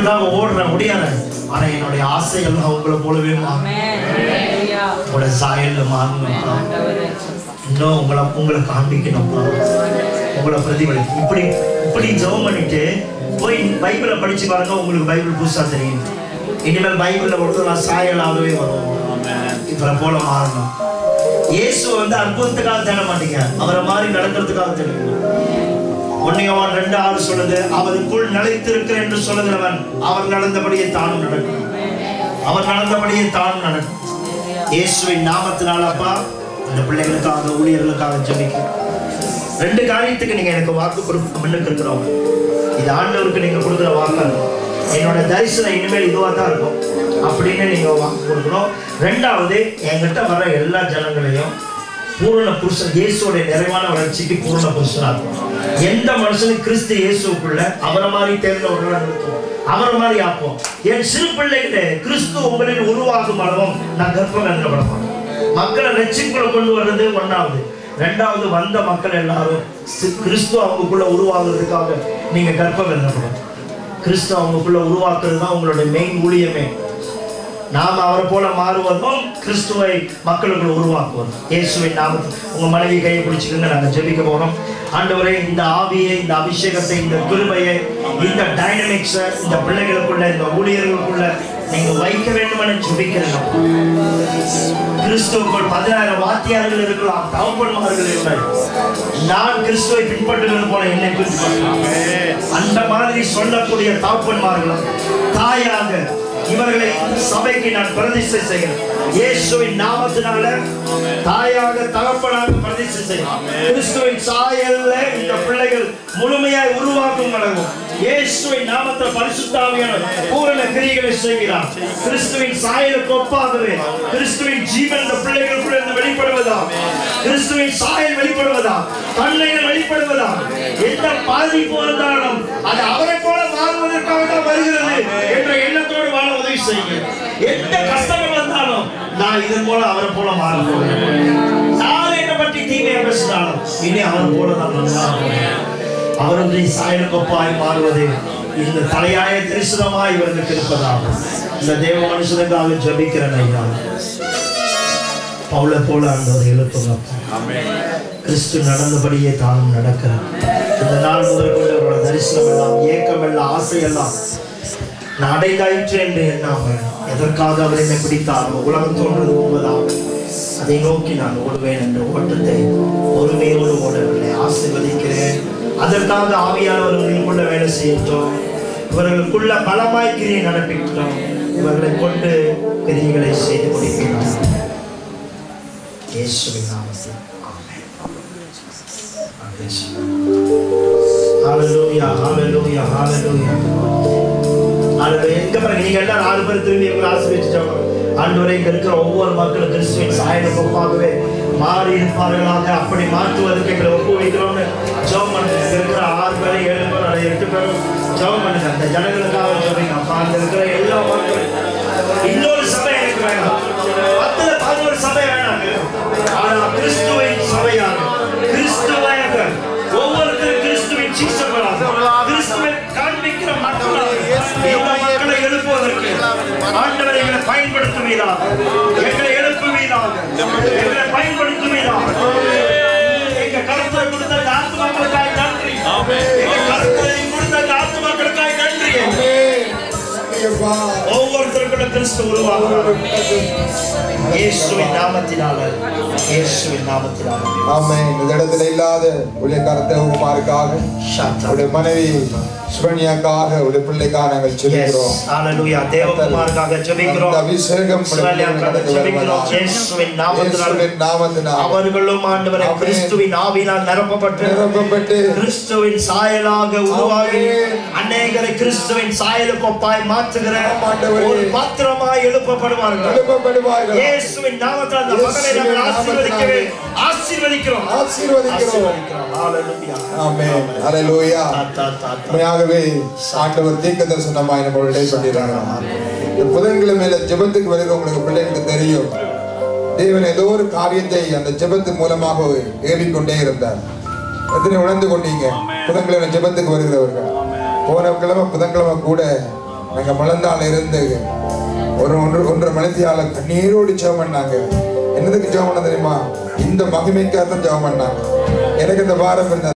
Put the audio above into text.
உங்களுக்காக ஓடுறேன் முடியாது ஆனா என்னுடைய ஆசைகள் உங்களை போலவே மாறும் உங்களோட சாயல்ல மாறணும் இன்னும் உங்களை உங்களை காண்பிக்கணும்ப்பா உங்களை பிரதிபலி இப்படி இப்படி ஜெபம் பண்ணிட்டு போய் பைபிளை படிச்சு பாருங்க உங்களுக்கு பைபிள் புதுசா தெரியும் இனிமேல் பைபிள்ல கொடுத்து நான் சாயலாகவே வரும் இவரை போல மாறணும் இயேசு வந்து அற்புதத்துக்காக தேட மாட்டீங்க அவரை மாதிரி நடக்கிறதுக்காக தேடுங்க ஒன்னியவான் ரெண்டு ஆறு சொல்லுது அவருக்குள் நிலைத்திருக்கிற என்று சொல்லுகிறவன் அவர் நடந்தபடியே தானும் நடக்கும் அவர் நடந்தபடியே தானும் நடக்கும் இயேசுவின் நாமத்தினால அப்பா இந்த பிள்ளைகளுக்காக ஊழியர்களுக்காக ஜெபிக்கிறேன் ரெண்டு காரியத்துக்கு நீங்க எனக்கு வாக்கு கொடுக்க முன்னுக்கு இருக்கிறவங்க இது ஆண்டவருக்கு நீங்க கொடுக்குற வாக்கு என்னோட தரிசனம் இனிமேல் இதுவா தான் இருக்கும் அப்படின்னு நீங்க வாக்கு கொடுக்கணும் ரெண்டாவது என்கிட்ட வர எல்லா ஜனங்களையும் பூரண புருஷன் இயேசுவோட நிறைவான வளர்ச்சிக்கு பூரண புருஷனா இருக்கும் எந்த மனுஷனும் கிறிஸ்து இயேசுக்குள்ள அவரை மாதிரி தேர்ந்தவர்களா நிறுத்துவோம் அவரை மாதிரி ஆப்போம் என் சிறு பிள்ளைகளே கிறிஸ்து உங்களில் உருவாகும் அளவும் நான் கர்ப்பம் என்றப்படமாட்டேன் மக்களை ரட்சிப்புல கொண்டு வர்றது ஒண்ணாவது ரெண்டாவது வந்த மக்கள் எல்லாரும் சி- கிறிஸ்து அவங்களுக்குள்ள உருவாகுறதுக்காக நீங்க கர்ப்பம் எழுதப்படும் கிறிஸ்து அவங்களுக்குள்ள உருவாக்குறது தான் உங்களுடைய மெயின் ஊழியமே நாம் அவரை போல மாறுவதும் கிறிஸ்துவை மக்களுக்குள் உருவாக்குவதும் இயேசுவின் நாமத்தில் உங்க மனைவி கையை பிடிச்சிக்கோங்க நாங்க ஜெபிக்க போறோம் ஆண்டவரே இந்த ஆவியை இந்த அபிஷேகத்தை இந்த கிருபையை இந்த டைனமிக்ஸை இந்த பிள்ளைகளுக்குள்ள இந்த ஊழியர்களுக்குள்ள நீங்க வைக்க வேண்டும் என ஜெபிக்கிறேன் கிறிஸ்துவுக்குள் பதினாயிரம் வாத்தியார்கள் இருக்கலாம் தவப்பன்மார்கள் இருக்கலாம் நான் கிறிஸ்துவை பின்பற்றுகிறது போல என்னை பின்பற்றலாம் அந்த மாதிரி சொல்லக்கூடிய தவப்பன்மார்களும் தாயாக இவர்களை சபைக்கு நான் பிரதிஷ்டை செய்கிறேன் இயேசுவின் நாமத்தினால தாயாக தகப்பனாக பிரதிஷ்டை செய்கிறேன் கிறிஸ்துவின் சாயல்ல இந்த பிள்ளைகள் முழுமையாய் உருவாக்கும் அளவும் இயேசுவின் நாமத்தில் பரிசுத்தாவியான பூரண கிரிகளை செய்கிறார் கிறிஸ்துவின் சாயலுக்கு ஒப்பாகவே கிறிஸ்துவின் ஜீவன் இந்த பிள்ளைகளுக்குள்ள இருந்து வெளிப்படுவதா கிறிஸ்துவின் சாயல் வெளிப்படுவதா தன்மைகள் வெளிப்படுவதா எந்த பாதிப்பு வந்தாலும் அது அவரை போல மாறுவதற்காக தான் வருகிறது என்ற எண்ணத்தோடு வாழ உதவி செய்யுங்க எந்த கஷ்டங்கள் வந்தாலும் நான் இதன் போல அவரை போல மாற போகிறேன் நான் என்னை பற்றி தீமையை பேசினாலும் இனி அவரை போல தான் நல்லா இருப்பேன். அவருடைய சாயலுக்கொப்பாய் மாறுவது இந்த தலையாய தரிசனமாய் இவர்களுக்கு இருப்பதாகும் இந்த தேவ மனுஷனுக்காக ஜபிக்கிறேன் ஐயா பவுல போல அந்த எழுப்புங்க கிறிஸ்து நடந்தபடியே தானும் நடக்கிறார் இந்த நாள் முதல் கொண்டு அவரோட தரிசனம் எல்லாம் ஏக்கம் எல்லாம் ஆசை எல்லாம் நான் அடைந்தாயிற்று என்று எண்ணாமல் எதற்காக அவர் என்னை பிடித்தாரோ உலகம் தோன்றது உண்மைதான் அதை நோக்கி நான் ஓடுவேன் என்ற ஓட்டத்தை பொறுமையோடு ஓடவில்லை ஆசீர்வதிக்கிறேன் அதற்காக ஆவியானவர்களுக்குள்ள வேலை செய்யட்டும் இவர்களுக்குள்ள பலமாய் கிரியை நடப்பிக்கிட்டோம் இவர்களை கொண்டு கிரியைகளை செய்து முடிக்கிறார் இயேசுவின் நாமத்தில் ஆமென். ஹalleluya ஹalleluya ஹalleluya ஆண்டவரே எங்க பாருங்க நீங்க எல்லாம் நாலு பேர் திரும்பி எங்களை ஆசீர்வதிச்சாங்க ஆண்டவரே இங்க இருக்கிற ஒவ்வொரு மக்களும் கிறிஸ்துவின் சாயலுக்கு ஒப்பாகவே மாறி இருப்பார்களாக அப்படி மாற்றுவதற்கு எங்களை ஒப்பு வைக்கிறோம்னு ஜெபம் பண்ணுங்க இங்க இருக்கிற ஆறு பேர் ஏழு பேர் அல்லது எட்டு பேரும் ஜெபம் பண்ணுங்க அந்த ஜனங்களுக்காக ஜெபிங்க அப்பா அங்க இருக்கிற எல்லா மக்களும் இன்னொரு சபை எனக்கு வேண்டாம் பத்துல பதினோரு சபை வேணாம் ஆனா கிறிஸ்துவின் சபையாக கிறிஸ்துவாக ஒவ்வொருத்தரும் கிறிஸ்துவின் சீசர்களாக கிறிஸ்துவை காண்பிக்கிற மக்களாக இந்த மக்களை எழுப்புவதற்கு ஆண்டவர் எங்களை பயன்படுத்துவீராக எங்களை எழுப்புவீராக எங்களை பயன்படுத்துவீராக எங்க கருத்தை கொடுத்த அந்த ஆத்மாக்களுக்காக நன்றி எங்க கருத்தை கொடுத்த அந்த ஆத்மாக்களுக்காக நன்றி ஒவ்வொருத்தருக்குள்ள கிறிஸ்து உருவாகிறார் இயேசுவின் நாமத்தினால இயேசுவின் நாமத்தினால ஆமென் இந்த இடத்துல இல்லாத ஊழியக்காரத்தை உமாருக்காக ஷாத்தா உடைய மனைவி சுபனியாக்காக உடைய பிள்ளைக்காக நாங்கள் Yes. சொல்லுகிறோம் Hallelujah. தேவகுமாருக்காக ஜெபிக்கிறோம். அந்த அபிஷேகம் இஸ்ரவேலுக்காக ஜெபிக்கிறோம். இயேசுவின் நாமத்தினால இயேசுவின் நாமத்தினால் அவர்களும் ஆண்டவரே ஆமென். கிறிஸ்துவின் ஆவியினால் நிரப்பப்பட்டு நிரப்பப்பட்டு கிறிஸ்துவின் சாயலாக உருவாகி ஆமென். அநேகரை கிறிஸ்துவின் சாயலுக்கு ஒப்பாய் மாற்றுகிற ஆம், ஆண்டவரே. ஒரு பாத்திரமாய் எழுப்பப்படுவார்கள் எழுப்பப்படுவார்கள் இயேசுவின் நாமத்தில் அந்த மகனை நாங்கள் இயேசுவின் ஆசீர்வதிக்கவே நாமத்தினாலே. ஆசீர்வதிக்கிறோம் ஆசீர்வதிக்கிறோம். ஆசீர்வதிக்கிறோம். Hallelujah. ஆமென் ஹalleluya தா, தா, தா, தா. உண்மையாகவே ஆண்டவர் தீர்க்க தரிசனமாய் நம்ம இடைப்பட்டிருக்கிறார் இந்த புதன்கிழமையில ஜெபத்துக்கு வருகிற உங்களுக்கு பிள்ளைகளுக்கு தெரியும் தேவன் ஏதோ ஒரு காரியத்தை அந்த ஜெபத்து மூலமாக ஏறிக்கொண்டே இருந்தார் எத்தனை உணர்ந்து கொண்டீங்க புதன்கிழமை ஜெபத்துக்கு வருகிறவர்கள் போன கிழமை புதன்கிழமை கூட நாங்க முழந்தால இருந்து ஒரு ஒன்று ஒன்றரை மணித்தியால கண்ணீரோடு ஜெபம் பண்ணாங்க என்னதுக்கு ஜெபம் பண்ண தெரியுமா இந்த மகிமைக்காக தான் ஜெபம் பண்ணாங்க எனக்கு இந்த வாரம் இருந்த